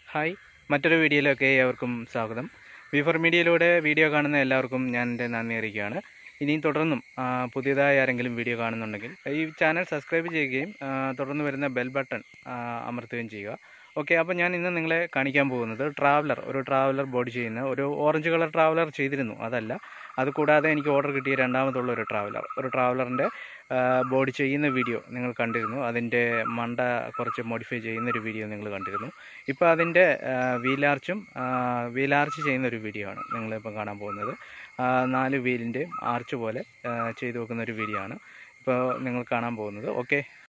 hi മറ്റൊരു വീഡിയോയിലൊക്കെ ഏവർക്കും സ്വാഗതം വിഫർ മീഡിയയിലൂടെ വീഡിയോ കാണുന്ന എല്ലാവർക്കും ഞാൻ എൻ്റെ നന്ദി അറിയിക്കുകയാണ് ഇനിയും തുടർന്നും ആ, പുതിയതായി ആരെങ്കിലും വീഡിയോ കാണുന്നുണ്ടെങ്കിൽ ഈ ചാനൽ സബ്സ്ക്രൈബ് ചെയ്യുകയും ആ, തുടർന്ന് വരുന്ന ബെൽ ബട്ടൺ ആ, അമർത്തുകയും ചെയ്യുക ഓക്കെ അപ്പോൾ ഞാൻ ഇന്ന് നിങ്ങളെ കാണിക്കാൻ പോകുന്നത് ട്രാവലർ ഒരു ട്രാവലർ ബോഡി ചെയ്യുന്ന ഒരു ഓറഞ്ച് കളർ ട്രാവലർ ചെയ്തിരുന്നു അതല്ല അതുകൂടാതെ എനിക്ക് ഓർഡർ കിട്ടിയ രണ്ടാമതുള്ള ഒരു ട്രാവലർ ഒരു ട്രാവലറിൻ്റെ ബോഡി ചെയ്യുന്ന വീഡിയോ നിങ്ങൾ കണ്ടിരുന്നു അതിൻ്റെ മണ്ട കുറച്ച് മോഡിഫൈ ചെയ്യുന്ന ഒരു വീഡിയോ നിങ്ങൾ കണ്ടിരുന്നു ഇപ്പോൾ അതിൻ്റെ വീലാർച്ചും വീലാർച്ച് ചെയ്യുന്ന ഒരു വീഡിയോ ആണ് നിങ്ങളിപ്പോൾ കാണാൻ പോകുന്നത് ആ, നാല് വീലിൻ്റെയും ആർച്ച് പോലെ ആ, ചെയ്തു വെക്കുന്ന ഒരു വീഡിയോ ആണ് ഇപ്പോൾ നിങ്ങൾ കാണാൻ പോകുന്നത് ഓക്കെ